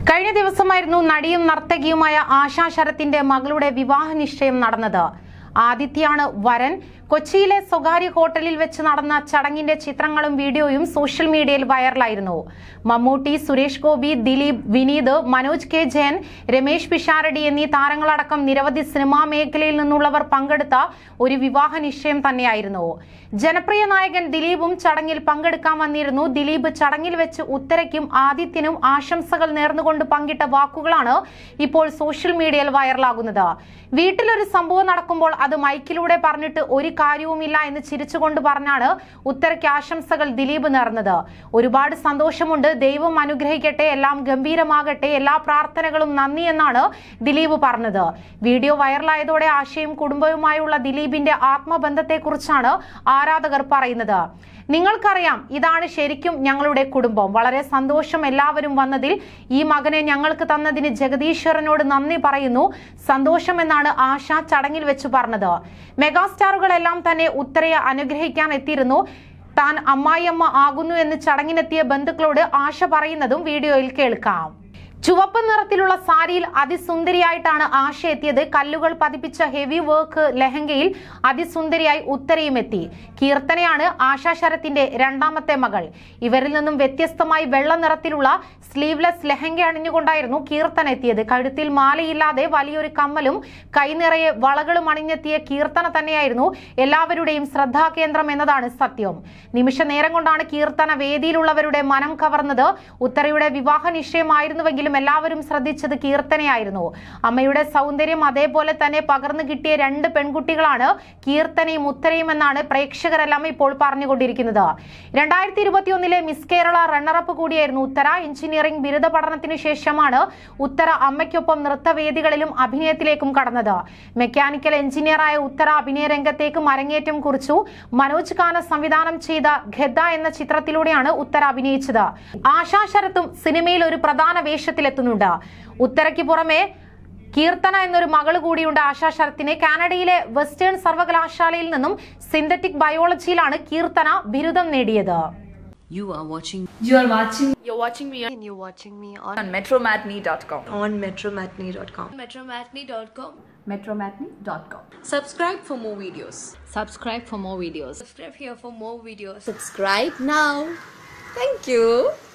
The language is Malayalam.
കഴിഞ്ഞ ദിവസമായിരുന്നു നടിയും നർത്തകിയുമായ ആശാ ശരത്തിന്റെ മകളുടെ വിവാഹ നിശ്ചയം നടന്നത് ആദിത്യയാണ് വരൻ കൊച്ചിയിലെ സ്വകാര്യ ഹോട്ടലിൽ വെച്ച് നടന്ന ചടങ്ങിന്റെ ചിത്രങ്ങളും വീഡിയോയും സോഷ്യൽ മീഡിയയിൽ വൈറലായിരുന്നു മമ്മൂട്ടി സുരേഷ് ഗോപി ദിലീപ് വിനീത് മനോജ് കെ ജയൻ രമേശ് പിഷാരടി എന്നീ താരങ്ങളടക്കം നിരവധി സിനിമാ മേഖലയിൽ നിന്നുള്ളവർ പങ്കെടുത്ത ഒരു വിവാഹ നിശ്ചയം തന്നെയായിരുന്നു ജനപ്രിയ നായകൻ ദിലീപും ചടങ്ങിൽ പങ്കെടുക്കാൻ വന്നിരുന്നു ദിലീപ് ചടങ്ങിൽ വെച്ച് ഉത്തരയ്ക്കും ആദിത്യനും ആശംസകൾ നേർന്നുകൊണ്ട് പങ്കിട്ട വാക്കുകളാണ് ഇപ്പോൾ സോഷ്യൽ മീഡിയയിൽ വൈറലാകുന്നത് വീട്ടിലൊരു സംഭവം നടക്കുമ്പോൾ അത് മൈക്കിലൂടെ പറഞ്ഞിട്ട് ഒരു കാര്യവുമില്ല എന്ന് ചിരിച്ചുകൊണ്ട് പറഞ്ഞാണ് ഉത്തരയ്ക്ക് ആശംസകൾ ദിലീപ് നേർന്നത് ഒരുപാട് സന്തോഷമുണ്ട് ദൈവം അനുഗ്രഹിക്കട്ടെ എല്ലാം ഗംഭീരമാകട്ടെ എല്ലാ പ്രാർത്ഥനകളും നന്ദി എന്നാണ് ദിലീപ് പറഞ്ഞത് വീഡിയോ വൈറലായതോടെ ആശയും കുടുംബവുമായുള്ള ദിലീപിന്റെ ആത്മബന്ധത്തെക്കുറിച്ചാണ് ആരാധകർ പറയുന്നത് നിങ്ങൾക്കറിയാം ഇതാണ് ശരിക്കും ഞങ്ങളുടെ കുടുംബം വളരെ സന്തോഷം എല്ലാവരും വന്നതിൽ ഈ മകനെ ഞങ്ങൾക്ക് തന്നതിന് ജഗദീശ്വരനോട് നന്ദി പറയുന്നു സന്തോഷം എന്നാണ് ആശ ചടങ്ങിൽ വെച്ച് പറഞ്ഞത് മെഗാസ്റ്റാറുകളെല്ലാം തന്നെ ഉത്തരയെ അനുഗ്രഹിക്കാൻ എത്തിയിരുന്നു താൻ അമ്മായിയമ്മ ആകുന്നു എന്ന് ചടങ്ങിനെത്തിയ ബന്ധുക്കളോട് ആശ പറയുന്നതും വീഡിയോയിൽ കേൾക്കാം ചുവപ്പ് നിറത്തിലുള്ള സാരിയിൽ അതിസുന്ദരിയായിട്ടാണ് ആശ എത്തിയത് കല്ലുകൾ പതിപ്പിച്ച ഹെവി വർക്ക് ലെഹങ്കയിൽ അതിസുന്ദരിയായി ഉത്തരയും എത്തി കീർത്തനയാണ് ആശാ ശരത്തിന്റെ രണ്ടാമത്തെ മകൾ ഇവരിൽ നിന്നും വ്യത്യസ്തമായി വെള്ള നിറത്തിലുള്ള സ്ലീവ്ലെസ് ലെഹങ്ക അണിഞ്ഞുകൊണ്ടായിരുന്നു കീർത്തന എത്തിയത് കഴുത്തിൽ മാലയില്ലാതെ വലിയൊരു കമ്മലും കൈനിറയെ വളകളും അണിഞ്ഞെത്തിയ കീർത്തന തന്നെയായിരുന്നു എല്ലാവരുടെയും ശ്രദ്ധാകേന്ദ്രം എന്നതാണ് സത്യം നിമിഷ നേരം കൊണ്ടാണ് കീർത്തന വേദിയിലുള്ളവരുടെ മനം കവർന്നത് ഉത്തരയുടെ വിവാഹ നിശ്ചയമായിരുന്നുവെങ്കിലും എല്ലാവരും ശ്രദ്ധിച്ചത് കീർത്തനയായിരുന്നു അമ്മയുടെ സൗന്ദര്യം അതേപോലെ തന്നെ പകർന്നു കിട്ടിയ രണ്ട് പെൺകുട്ടികളാണ് കീർത്തനയും ഉത്തരയും എന്നാണ് പ്രേക്ഷകരെല്ലാം ഇപ്പോൾ പറഞ്ഞുകൊണ്ടിരിക്കുന്നത് രണ്ടായിരത്തി ഇരുപത്തിയൊന്നിലെ മിസ് കേരള റണ്ണറപ്പ് കൂടിയായിരുന്നു ഉത്തര എഞ്ചിനീയറിംഗ് ബിരുദ പഠനത്തിന് ശേഷമാണ് ഉത്തര അമ്മയ്ക്കൊപ്പം നൃത്തവേദികളിലും അഭിനയത്തിലേക്കും കടന്നത് മെക്കാനിക്കൽ എഞ്ചിനീയറായ ഉത്തര അഭിനയ രംഗത്തേക്കും അരങ്ങേറ്റം കുറിച്ചു മനോജ് ഖാന സംവിധാനം ചെയ്ത ഖെദ എന്ന ചിത്രത്തിലൂടെയാണ് ഉത്തര അഭിനയിച്ചത് ആശാ ശരത്തും സിനിമയിൽ ഒരു പ്രധാന വേഷത്തിലെത്തുന്നുണ്ട് ഉത്തരയ്ക്ക് പുറമെ കീർത്തന എന്നൊരു മകള് കൂടിയുണ്ട് ആശാ ശരത്തിന് കാനഡയിലെ വെസ്റ്റേൺ സർവകലാശാലയിൽ നിന്നും സിന്തറ്റിക് ബയോളജിയിലാണ് കീർത്തന ബിരുദം നേടിയത് You are watching You are watching You're watching me on, and you're watching me on, on metromatney.com. on metromatney.com. metromatney.com. Metromatney.com. subscribe for more videos subscribe for more videos Subscribe here for more videos. Subscribe now. Thank you.